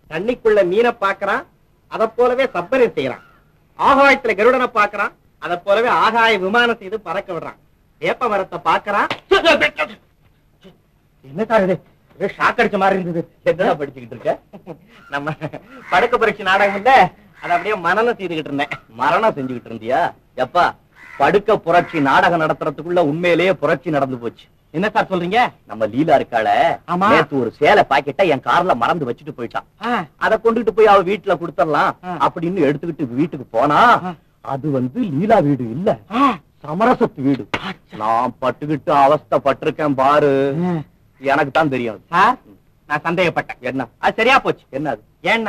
தண்ணிக்குள்ள மீனை பாக்குறான் அத போலவே சப்பரை செய்யறான் ஆகாயத்துல கருடனை பாக்குறான் அத போலவே ஆகாய விமானம் செய்து பறக்க விடுறான் வேப்ப மரத்தை பாக்குறான் என்ன சார் இது ஏதோ ஷாக் அடிச்ச மாதிரி இருந்தது என்ன படிச்சுக்கிட்டு இருக்க நம்ம படுக்க பரீட்சை நாடகம் இல்ல அதை அப்படியே மனநம் செய்துகிட்டு இருந்தேன் மரணம் செஞ்சுக்கிட்டு இருந்தியா எப்பா படுக்க புரட்சி நாடகம் நடத்துறதுக்குள்ள உண்மையிலேயே புரட்சி நடந்து போச்சு என்ன சார் சொல்றீங்க நம்ம லீலா இருக்காள ஆமா. நேத்து ஒரு சேலை பாக்கெட்டை என் கார்ல மறந்து வச்சுட்டு போயிட்டான் ஆ, அத கொண்டுட்டு போய் அவ வீட்டுல கொடுத்துடலாம் ஆ. அப்படின்னு எடுத்துக்கிட்டு வீட்டுக்கு போனா ஆ. அது வந்து லீலா வீடு இல்ல ஆ, சமரசத்து வீடு நான் பட்டுக்கிட்டு அவஸ்தைப்பட்டிருக்கேன் பாரு ம். எனக்கு தான் தெரியும் சார் நான் சந்தேகப்பட்டேன் என்ன அது சரியா போச்சு என்ன அது ஏன்னா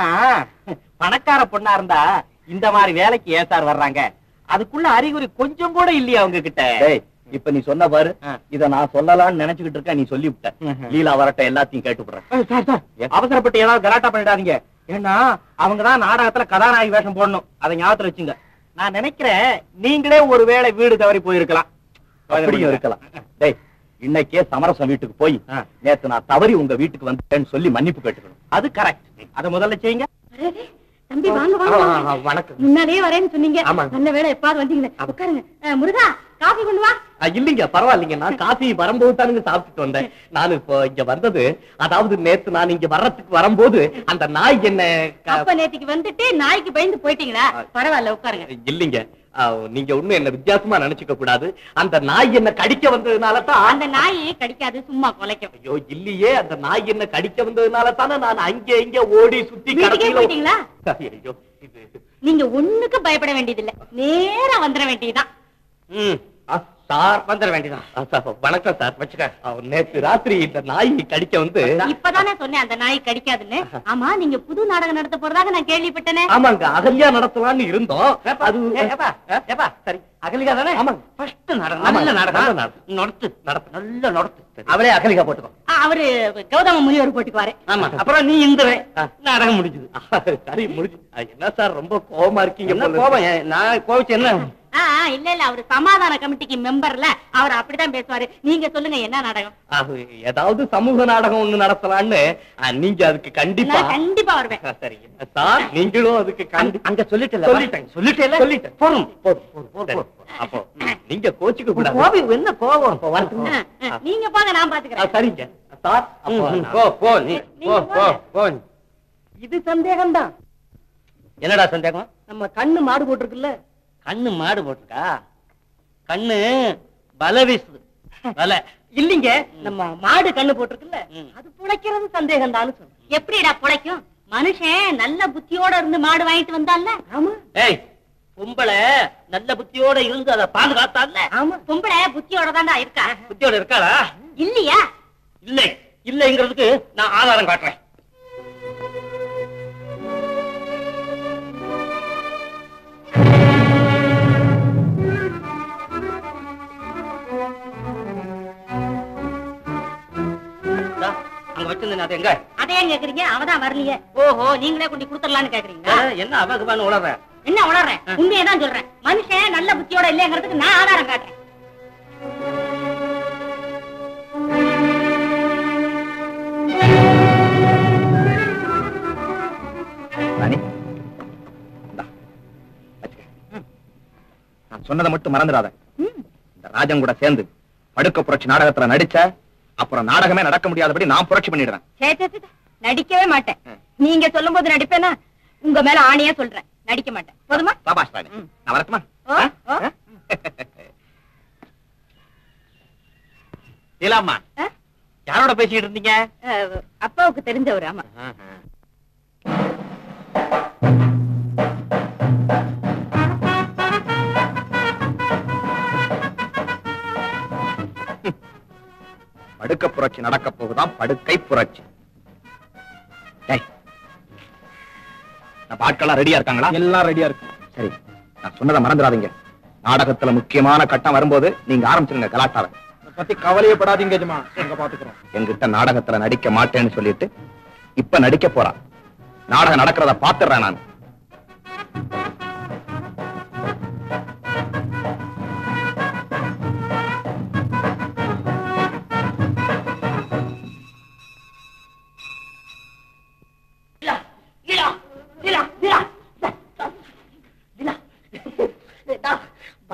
பணக்கார பொண்ணா இருந்தா இந்த மாதிரி வேலைக்கு ஏன் சார் வர்றாங்க அதுக்குள்ள அறிகுறி கொஞ்சம் கூட இல்லையா அவங்க கிட்ட டேய் இப்ப நீ சொன்ன பாரு ஆ. இத நான் சொல்லலாம்னு நினைச்சுக்கிட்டு இருக்கேன் நீ சொல்லிவிட்ட ம்ஹும். லீலா வரட்ட எல்லாத்தையும் கேட்டுப்படுறேன் ஏய், சார் சார் ஏன்? அவசரப்பட்டு ஏதாவது கலாட்டா பண்ணிடாதீங்க ஏன்னா அவங்க தான் நாடகத்துல கதாநாயகி வேஷம் போடணும் அதை ஞாபகத்துல வச்சுங்க நான் நினைக்கிறேன் நீங்களே ஒருவேளை வீடு தவறி போயிருக்கலாம் அப்படியும் இருக்கலாம் டேய் இன்னைக்கே சமரசம் வீட்டுக்கு போய் ஆ. நேத்து நான் தவறி உங்க வீட்டுக்கு வந்துட்டேன்னு சொல்லி மன்னிப்பு கேட்டுக்கணும் அது கரெக்ட் அதை முதல்ல செய்யுங்க அரே, தம்பி வாங்க வாங்க ஆ, வாங்க. ஆ, வணக்கம் முன்னாடியே வரேன்னு சொன்னீங்க ஆமாங்க. நல்ல வேளை எப்பாவது வந்தீங்க உட்காருங்க அஹ், முருகா காஃபி கொண்டு வா ஆ, இல்லைங்க பரவாயில்லைங்க நான் காஃபி வரும்போது தானுங்க சாப்பிட்டுட்டு வந்தேன் நான் இப்போ இங்க வந்தது அதாவது நேத்து நான் இங்க வர்றதுக்கு வரும்போது அந்த நாய் என்ன க- அப்ப நேத்திக்கு வந்துட்டு நாய்க்கு பயந்து போயிட்டீங்களா பரவாயில்ல உட்காருங்க இல்லைங்க ஆ, நீங்க ஒண்ணும் என்ன வித்தியாசமா நினைச்சுக்க கூடாது அந்த நாய் என்ன கடிக்க வந்ததுனால தான் அந்த நாய் கடிக்காது சும்மா குலைக்கும் ஐயோ இல்லையே அந்த நாய் என்ன கடிக்க வந்ததுனால தானே நான் அங்க இங்க ஓடி சுத்தி வீட்டுக்கே கடைசியில போயிட்டீங்களா ஐயோ இது நீங்க ஒண்ணுக்கு பயப்பட வேண்டியதில்லை நேரா வந்துட வேண்டியதுதான் ம் ஆ, சார் வந்துட வேண்டியதான் ஆ, சார், வணக்கம் சார் வச்சுக்க ஆ, நேத்து ராத்திரி இந்த நாய் கடிக்க வந்து இப்பதானே சொன்னேன் அந்த நாய் கடிக்காதுன்னு ஆமா நீங்க புது நாடகம் நடத்த போறதாக நான் கேள்விப்பட்டேனே ஆமாங்க அகல்யா நடத்தலாம்னு இருந்தோம் அது ஏப்பா ஏப்பா சரி அகலிகா தானே ஆமாங்க. ஃபர்ஸ்ட் நாடகம் ஆமாங்க. நல்ல நாடகம் நல்ல நாடகம். நடத்து நடத்து. நல்ல நடத்து அவளே அகலிகா போட்டுக்கோ ஆ, அவரு கௌதம முனிவர் போட்டுக்குவாரு ஆமா அப்புறம் நீ இந்துவே ஆ. நாடகம் முடிஞ்சது சரி முடிஞ்சு ஆ, என்ன சார் ரொம்ப கோவமா இருக்கீங்க என்ன போல கோபம் ஏன்? நான் கோவிச்சு என்ன ஆ ஆ, இல்ல இல்ல அவரு சமாதான கமிட்டிக்கு மெம்பர்ல அவர் அப்படிதான் பேசுவாரு நீங்க சொல்லுங்க என்ன நாடகம் அது ஏதாவது சமூக நாடகம் ஒண்ணு நடத்தலாம்னு ஆ, நீங்க அதுக்கு கண்டிப்பா நான் கண்டிப்பா வருவேன் ஆ, சரிங்க சார் நீங்களும் அதுக்கு கண்டி அங்க சொல்லிட்டேன் சொல்லிட்டேன். சொல்லிட்டேன் சொல்லிட்டேன். போதும் போதும், போதும், போதும், போதும். அப்போ நீங்க கோச்சுக்க கூடாது கோபம் என்ன கோபம் அப்போ வரட்டுமா? ஆ, ஆ, நீங்க போங்க நான் ஆ, பாத்துக்கிறேன் சரிங்க சார் அப்போ ம், ம், நான்- போ போ நீ நீங்க போ போ போங்க. போ நீ. இது சந்தேகம் தான் என்னடா சந்தேகம் நம்ம கண்ணு மாடு போட்டிருக்குல்ல கண்ணு மாடு போட்டுக்கா கண்ணு பல வீசுது பல இல்லீங்க நம்ம மாடு கண்ணு போட்டிருக்குல்ல ம். அது புழைக்கிறது சந்தேகம் தான் எப்படிடா புழைக்கும் மனுஷன் நல்ல புத்தியோட இருந்து மாடு வாங்கிட்டு வந்தான்ல ஆமா ஏய் பொம்பளை நல்ல புத்தியோட இருந்து அதை பாதுகாத்தால ஆமா பொம்பளை புத்தியோட தான்டா இருக்கா புத்தியோட இருக்காளா இல்லையா இல்லை இல்லைங்கிறதுக்கு நான் ஆதாரம் காட்டுறேன் இந்தா, அங்க வச்சிருந்தேன் அது எங்க அதை ஏன் கேக்குறீங்க அவதான் வரலையே ஓஹோ நீங்களே கொண்டு கொடுத்துடலான்னு கேக்குறீங்க ஏ, என்ன அவகுபான்னு உளற என்ன உளறேன் உண்மையை தான் சொல்றேன் மனுஷன் நல்ல புத்தியோட இல்லைங்கிறதுக்கு நான் ஆதாரம் காட்டுறேன் ராணி இந்தா, வச்சுக்க. நான் சொன்னதை மட்டும் மறந்துடாத இந்த ராஜன் கூட சேர்ந்து படுக்க புரட்சி நாடகத்துல நடிச்ச அப்புறம் நாடகமே நடக்க முடியாதபடி நான் புரட்சி பண்ணிடுறேன் சே, சே, சே, சே. நடிக்கவே மாட்டேன் நீங்க சொல்லும் போது நடிப்பேனா உங்க மேல ஆணையா சொல்றேன் நடிக்க மாட்டேன் போதுமா சபாஷ் ராணி ம். நான் வரட்டுமா ஓ, ஓ. ஆ? இல்லாமா ஆ? யாரோட பேசிட்டு இருந்தீங்க அஹ், அப்பாவுக்கு தெரிஞ்சவர் ஆமா படுக்க புரட்சி நடக்க போகுதான் படுக்கை புரட்சி டேய், நம்ம ஆட்கள்லாம் ரெடியா இருக்காங்களா எல்லாம் ரெடியா இருக்கு சரி நான் சொன்னதை மறந்துடாதீங்க நாடகத்துல முக்கியமான கட்டம் வரும்போது நீங்க ஆரம்பிச்சிருங்க கலாட்டாவை பத்தி கவலையப்படாதீங்க ஜமா எங்க பாத்துக்கிறோம் என்கிட்ட நாடகத்துல நடிக்க மாட்டேன்னு சொல்லிட்டு இப்ப நடிக்க போறான் நாடகம் நடக்கிறத பாத்துறேன் நான்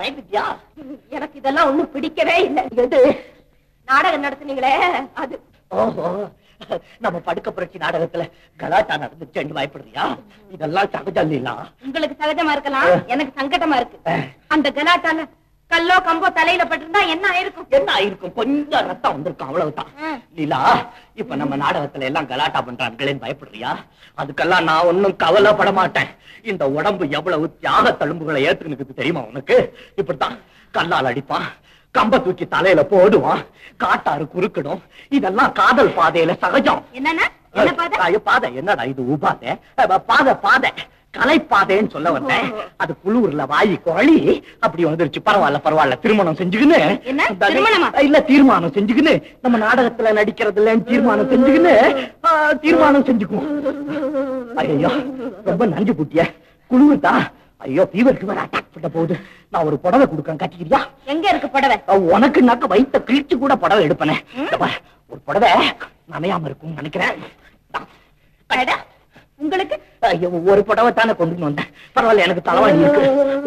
பயந்துட்டியா எனக்கு இதெல்லாம் ஒண்ணும் பிடிக்கவே இல்லை எது நாடகம் நடத்துனீங்களே அது ஓஹோ நம்ம படுக்க புரட்சி நாடகத்துல கலாட்டா நடந்துச்சேன்னு பயப்படுறியா இதெல்லாம் சகஜம் இல்லையா உங்களுக்கு சகஜமா இருக்கலாம் எனக்கு சங்கடமா இருக்கு அந்த கலாட்டால கல்லோ கம்போ தலையில பட்டிருந்தா என்ன ஆயிருக்கும் என்ன ஆயிருக்கும் கொஞ்சம் ரத்தம் வந்திருக்கும் அவ்வளவுதான் ம். லீலா இப்ப நம்ம நாடகத்துல எல்லாம் கலாட்டா பண்றாங்களேன்னு பயப்படுறியா அதுக்கெல்லாம் நான் ஒண்ணும் கவலைப்பட மாட்டேன் இந்த உடம்பு எவ்வளவு தியாக தழும்புகளை ஏத்துக்கிட்டு தெரியுமா உனக்கு இப்படித்தான் கல்லால் அடிப்பான் கம்ப தூக்கி தலையில போடுவான் காட்டாறு குறுக்கணும் இதெல்லாம் காதல் பாதையில சகஜம் என்னன்னா என்ன பாதை ஐயோ, பாதை என்னடா இது உபாதை அஹ், பாதை பாதை கலைப்பாதைன்னு சொல்ல வந்தேன் அது குளூர்ல வாயி குழி அப்படி வந்துருச்சு பரவாயில்ல பரவாயில்ல திருமணம் செஞ்சுக்கின்னு என்ன? திருமணமா? இல்ல தீர்மானம் செஞ்சுக்கின்னு நம்ம நாடகத்துல நடிக்கிறது இல்லைன்னு தீர்மானம் செஞ்சுக்கின்னு ஆ, தீர்மானம் செஞ்சுக்குவோம் ஐயோ ரொம்ப நஞ்சு குட்டிய குளிர்தா ஐயோ ஃபீவருக்கு வேற அட்டாக் பண்ண போகுது நான் ஒரு புடவை கொடுக்கறேன் கட்டிக்கிறியா எங்க இருக்கு புடவை உனக்கு நக்க வயித்த கிழிச்சு கூட புடவை எடுப்பனே இந்த பாரு, ஒரு புடவை நனையாம இருக்கும்னு நினைக்கிறேன் இந்தா. அடடா, உங்களுக்கு ஐயோ, ஒரு புடவை தானே கொண்டு வந்தேன் பரவாயில்ல எனக்கு தலைவலி இருக்கு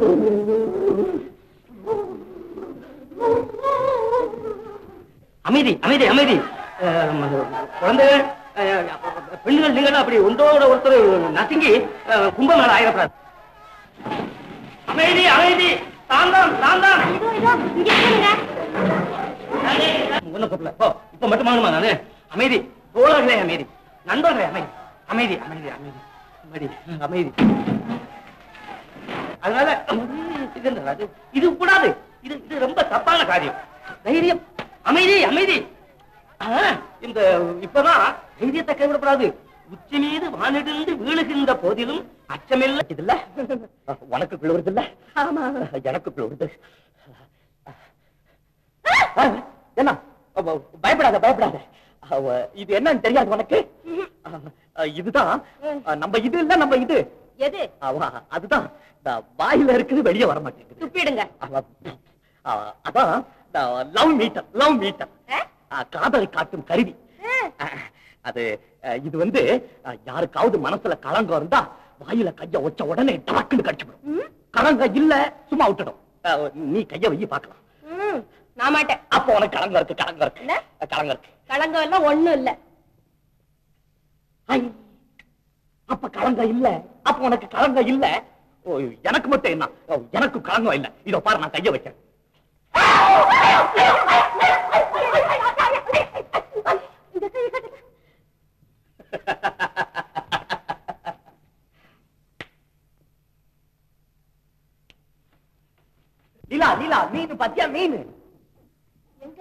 அமைதி அமைதி அமைதி அஹ், குழந்தைகள் அஹ், பெண்கள் நீங்கள் அப்படி ஒன்றோட ஒருத்தர் நசுங்கி அஹ், கும்பமேளா ஆயிடக்கூடாது அமைதி அமைதி தாந்தான் தாந்தான் இதோ இதோ இங்க இருக்குங்க ஒண்ணும் கூப்பிடல போ இப்ப மட்டும் வாங்கணுமா நானு அமைதி தோழர்களே அமைதி நண்பர்களே அமைதி அமைதி அமைதி அமைதி அமைதி அமைதி அதனால இது என்ன, அது- இது கூடாது இது இது ரொம்ப தப்பான காரியம் தைரியம் அமைதி அமைதி ஆ, இந்த இப்பதான் தைரியத்தை கைவிடப்படாது உச்சி மீது வானிடிந்து வீழுகின்ற போதிலும் அச்சமில்லை இதுல்ல உனக்கு குளிர்து இல்ல ஆமா எனக்கு குளிர்து ஆ, என்ன அவ, பயப்படாத பயப்படாத அவ, இது என்னன்னு தெரியாது உனக்கு ஆ, இதுதான் ஆ, நம்ம இது இல்ல நம்ம இது எது அவ, அதுதான் இந்த வாயில இருக்குது வெளியே வர மாட்டேங்குது துப்பிடுங்க அவ, ஆ, அதான் லவ் மீட்டர் லவ் மீட்டர் ஆ? காதலை காட்டும் கருவி ஆ. ஆ, அது ஆ, இது வந்து ஆ, யாருக்காவது மனசுல களங்கம் இருந்தா வாயில கைய வச்ச உடனே டக்குன்னு கடிச்சுடும் ம், களங்கம் இல்ல சும்மா விட்டுடும் ஆ, நீ கைய வை பார்க்கலாம் ம், நான் மாட்டேன் அப்போ உனக்கு களங்கம் இருக்கு களங்கம் இருக்கு என்ன? களங்கம் இருக்கு களங்கம் எல்லாம் ஒண்ணும் இல்ல ஐ, அப்ப களங்கம் இல்ல அப்ப உனக்கு களங்கம் இல்ல ஓ, எனக்கு மட்டும் என்ன ஓ, எனக்கு களங்கம் இல்ல இதோ பாரு நான் கைய வைக்கிறேன் இந்த கை கட்டுங்க. லீலா லீலா மீன் பாத்தியா மீன் எங்க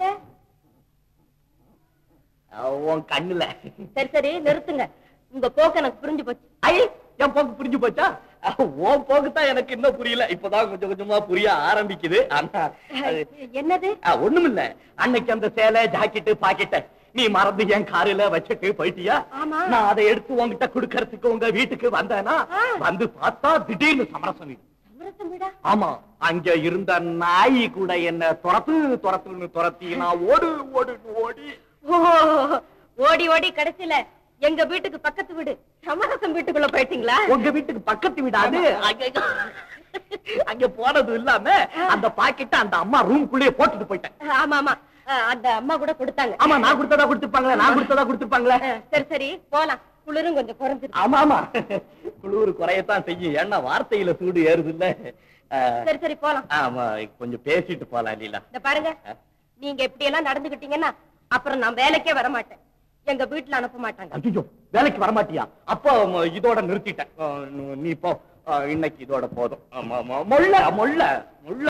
ஆ, உன் கண்ணுல சரி சரி நிறுத்துங்க உங்க போக்கு எனக்கு புரிஞ்சு போச்சு ஐ என் போக்கு புரிஞ்சு போச்சா ஆ, உன் போக்கு தான் எனக்கு இன்னும் புரியல இப்பதான் கொஞ்சம் கொஞ்சமா புரிய ஆரம்பிக்குது ஆனா அது- என்னது ஆ, ஒண்ணுமில்ல அன்னைக்கு அந்த சேலை ஜாக்கெட்டு பாக்கெட்ட நீ மறந்து என் காருல வச்சுட்டு போயிட்டியா ஆமா. நான் அதை எடுத்து உன்கிட்ட குடுக்கறதுக்கு உங்க வீட்டுக்கு வந்தேனா ஆ. வந்து பார்த்தா திடீர்னு சமரசம் வீடு சமரசம் வீடா ஆமா அங்க இருந்த நாய் கூட என்ன துரத்து துரத்துன்னு துரத்தி நான் ஓடு ஓடு ஓடி ஓ, ஓடி ஓடி கடைசியில எங்க வீட்டுக்கு பக்கத்து வீடு சமரசம் வீட்டுக்குள்ள போயிட்டீங்களா உங்க வீட்டுக்கு பக்கத்து வீடாது அங்க அங்க போனது இல்லாம அந்த பாக்கெட்ட அந்த அம்மா ரூம்குள்ளேயே போட்டுட்டு போயிட்டேன் ஆமா ஆமா அஹ், அந்த அம்மா கூட கொடுத்தாங்க ஆமா நான் கொடுத்ததா கொடுத்துருப்பாங்களே நான் கொடுத்ததா கொடுத்துருப்பாங்களே அஹ், சரி சரி போலாம் குளிரும் கொஞ்சம் குறைஞ்சிருக்கு ஆமா ஆமா குளிர் குறையத்தான் செய்யும் ஏன்னா வார்த்தையில சூடு ஏறுது இல்ல சரி சரி போலாம் ஆமா கொஞ்சம் பேசிட்டு போலாம் லீலா இந்த பாருங்க நீங்க இப்படி எல்லாம் நடந்துகிட்டீங்கன்னா அப்புறம் நான் வேலைக்கே வர மாட்டேன் எங்க வீட்டுல அனுப்ப மாட்டாங்க ஐயோ வேலைக்கு வரமாட்டியா அப்போ ம, இதோட நிறுத்திட்டேன் அஹ், நீ போ அஹ், இன்னைக்கு இதோட போதும் ஆமா ஆமா மொள்ள மொள்ள முள்ள